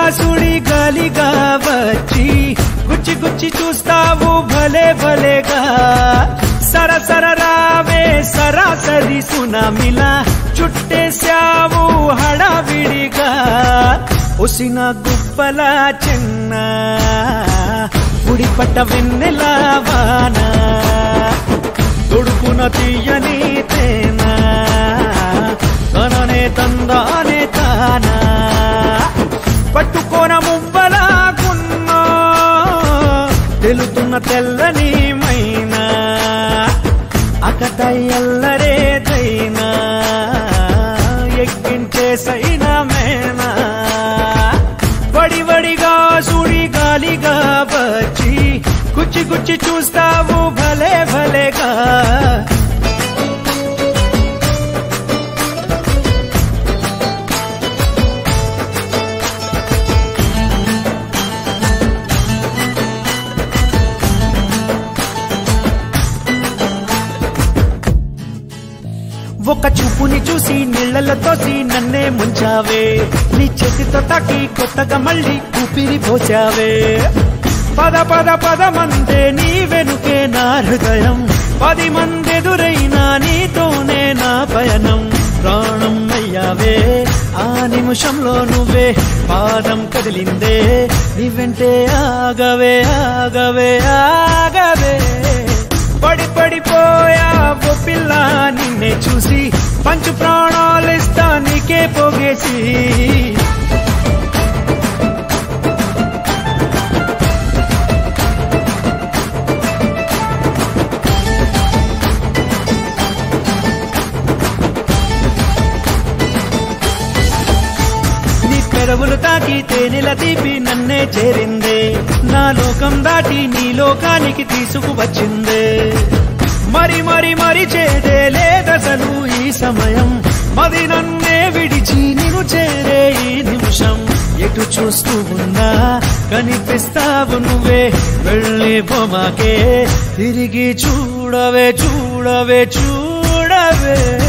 సుడి గాలిగా వచ్చి గుచ్చి గుచ్చి చూస్తావు భలే భలేగా సరసర రావే సరాసరి సునామిలా చుట్టేశావు హడావిడిగా ఉసిన గుప్పల చిన్న ఉడిపట్ట వెన్నెల వాన తుడుపున తీయని తేనా తననే తందానే తానా పట్టుకోన మువ్వలాగున్నా తెలుతున్న తెల్లని మైనా అకట ఎల్లరేదైనా ఎక్కించే సైనా మేనా వడి వడిగా సుడి గాలిగా వచ్చి గుచ్చి గుచ్చి చూస్తావు భలే భలేగా ఒక చూపుని చూసి నీళ్లలో తోసి నన్నే ముంచావే నీ చేతితో తాకి కొత్తగా మళ్ళీ ఊపిరి పోచావే పద పద పద మందే నీ వెనుకే నా హృదయం పది మందెదురైనా నీతోనే నా పయనం ప్రాణం అయ్యావే ఆ నిమిషంలో నువ్వే పాదం కదిలిందే నీ వెంటే ఆగవే ఆగవే ఆగవే పడి పడిపోయా ఓ పిల్ల నిన్నే చూసి పంచు ప్రాణాలిస్తా నీకే పోగేసి నీ పెదవులు తాకి తేనెల తీపి నన్నే చేరిందే నా లోకం దాటి నీ లోకానికి తీసుకువచ్చిందే మరి మరి మరి చేదే లేదసలు ఈ సమయం మది నన్నే విడిచి నిన్ను చేరే ఈ నిమిషం ఎటు చూస్తూ ఉన్నా కనిపిస్తావు నువ్వే వెళ్ళే బొమ్మకే తిరిగి చూడవే చూడవే చూడవే